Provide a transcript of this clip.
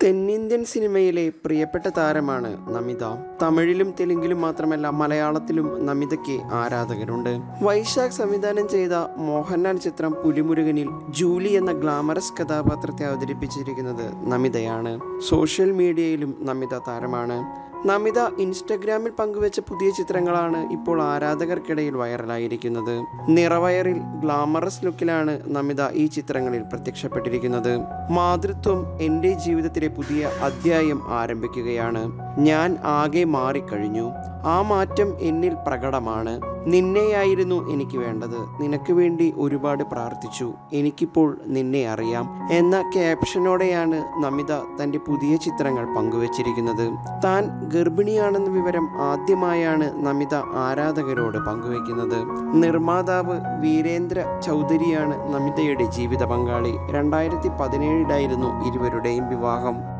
തെന്നിന്ത്യൻ സിനിമയിലെ പ്രിയപ്പെട്ട താരമാണ് നമിത തമിഴിലും തെലുങ്കിലും മാത്രമല്ല മലയാളത്തിലും നമിതയ്ക്ക് ആരാധകരുണ്ട് വൈശാഖ് സംവിധാനം ചെയ്ത മോഹൻലാൽ ചിത്രം പുലിമുരുകനിൽ ജൂലി എന്ന ഗ്ലാമറസ് കഥാപാത്രത്തെ അവതരിപ്പിച്ചിരിക്കുന്നത് നമിതയാണ് സോഷ്യൽ മീഡിയയിലും നമിത താരമാണ് നമിത ഇൻസ്റ്റഗ്രാമിൽ പങ്കുവച്ച പുതിയ ചിത്രങ്ങളാണ് ഇപ്പോൾ ആരാധകർക്കിടയിൽ വൈറലായിരിക്കുന്നത് നിറവയറിൽ ഗ്ലാമറസ് ലുക്കിലാണ് നമിത ഈ ചിത്രങ്ങളിൽ പ്രത്യക്ഷപ്പെട്ടിരിക്കുന്നത് മാതൃത്വം എൻ്റെ ജീവിതത്തിലെ പുതിയ അധ്യായം ആരംഭിക്കുകയാണ് ഞാൻ ആകെ മാറിക്കഴിഞ്ഞു ആ മാറ്റം എന്നിൽ പ്രകടമാണ് നിന്നെയായിരുന്നു എനിക്ക് വേണ്ടത് നിനക്ക് വേണ്ടി ഒരുപാട് പ്രാർത്ഥിച്ചു എനിക്കിപ്പോൾ നിന്നെ അറിയാം എന്ന ക്യാപ്ഷനോടെയാണ് നമിത തൻ്റെ പുതിയ ചിത്രങ്ങൾ പങ്കുവച്ചിരിക്കുന്നത് താൻ ഗർഭിണിയാണെന്ന വിവരം ആദ്യമായാണ് നമിത ആരാധകരോട് പങ്കുവയ്ക്കുന്നത് നിർമ്മാതാവ് വീരേന്ദ്ര ചൗധരിയാണ് നമിതയുടെ ജീവിത പങ്കാളി രണ്ടായിരത്തി പതിനേഴിലായിരുന്നു ഇരുവരുടെയും വിവാഹം